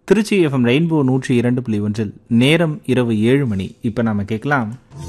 Trichy FM rainbow நூற்றி இரண்டு புள்ளி ஒன்றில் நேரம் இரவு ஏழு மணி இப்போ நாம கேட்கலாம்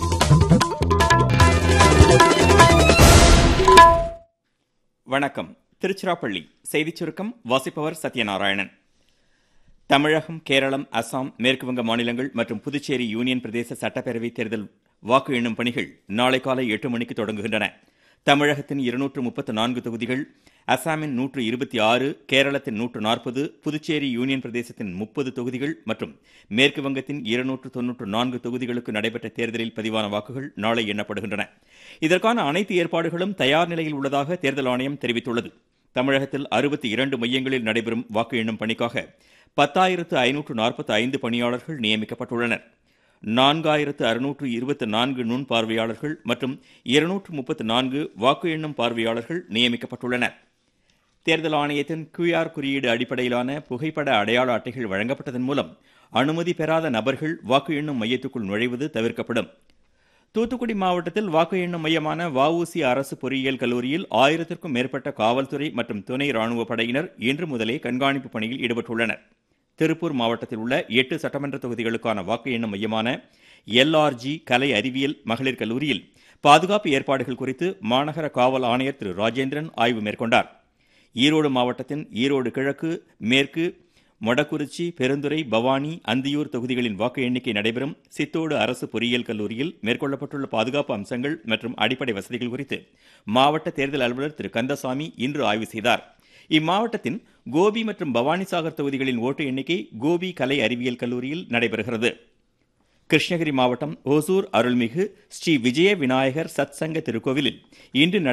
வணக்கம் திருச்சிராப்பள்ளி செய்திச் சுருக்கம் வாசிப்பவர் சத்யநாராயணன் தமிழகம் கேரளம் அசாம் மேற்குவங்க மாநிலங்கள் மற்றும் புதுச்சேரி யூனியன் பிரதேச சட்டப்பேரவை தேர்தல் வாக்கு எண்ணும் பணிகள் நாளை காலை எட்டு மணிக்கு தொடங்குகின்றன தமிழகத்தின் இருநூற்று முப்பத்து நான்கு தொகுதிகள் அசாமின் நூற்று இருபத்தி ஆறு கேரளத்தின் நூற்று நாற்பது புதுச்சேரி யூனியன் பிரதேசத்தின் முப்பது தொகுதிகள் மற்றும் மேற்கு வங்கத்தின் இருநூற்று தொன்னூற்று நான்கு தொகுதிகளுக்கு நடைபெற்ற தேர்தலில் பதிவான வாக்குகள் நாளை எண்ணப்படுகின்றன இதற்கான அனைத்து ஏற்பாடுகளும் தயார் நிலையில் உள்ளதாக தேர்தல் ஆணையம் தெரிவித்துள்ளது தமிழகத்தில் அறுபத்தி இரண்டு மையங்களில் நடைபெறும் வாக்கு எண்ணும் பணிக்காக பத்தாயிரத்து ஐநூற்று நாற்பத்தி ஐந்து பணியாளர்கள் நியமிக்கப்பட்டுள்ளனர் நான்காயிரத்து அறுநூற்று இருபத்தி நான்கு நுண் பார்வையாளர்கள் மற்றும் இருநூற்று முப்பத்து நான்கு வாக்கு எண்ணும் பார்வையாளர்கள் நியமிக்கப்பட்டுள்ளனர் தேர்தல் ஆணையத்தின் கியூஆர் குறியீடு அடிப்படையிலான புகைப்பட அடையாள அட்டைகள் வழங்கப்பட்டதன் மூலம் அனுமதி பெறாத நபர்கள் வாக்கு எண்ணும் மையத்துக்குள் நுழைவது தவிர்க்கப்படும் தூத்துக்குடி மாவட்டத்தில் வாக்கு எண்ணும் மையமான வஉசி அரசு பொறியியல் கல்லூரியில் ஆயிரத்திற்கும் மேற்பட்ட காவல்துறை மற்றும் துணை ராணுவ படையினர் இன்று முதலே கண்காணிப்பு பணியில் ஈடுபட்டுள்ளனர் திருப்பூர் மாவட்டத்தில் உள்ள எட்டு சட்டமன்ற தொகுதிகளுக்கான வாக்கு எண்ணும் மையமான எல்ஆர்ஜி கலை அறிவியல் மகளிர் கல்லூரியில் பாதுகாப்பு ஏற்பாடுகள் குறித்து மாநகர காவல் ஆணையர் திரு ராஜேந்திரன் ஆய்வு மேற்கொண்டார் ஈரோடு மாவட்டத்தின் ஈரோடு கிழக்கு மேற்கு மொடக்குறிச்சி பெருந்துறை பவானி அந்தியூர் தொகுதிகளின் வாக்கு எண்ணிக்கை நடைபெறும் சித்தோடு அரசு பொறியியல் கல்லூரியில் மேற்கொள்ளப்பட்டுள்ள பாதுகாப்பு அம்சங்கள் மற்றும் அடிப்படை வசதிகள் குறித்து மாவட்ட தேர்தல் அலுவலர் திரு கந்தசாமி இன்று ஆய்வு செய்தார் இம்மாவட்டத்தின் கோபி மற்றும் பவானிசாகர் தொகுதிகளின் ஓட்டு எண்ணிக்கை கோபி கலை அறிவியல் கல்லூரியில் நடைபெறுகிறது கிருஷ்ணகிரி மாவட்டம் ஓசூர் அருள்மிகு ஸ்ரீ விஜய விநாயகர் சத்சங்க திருக்கோவிலில் இன்று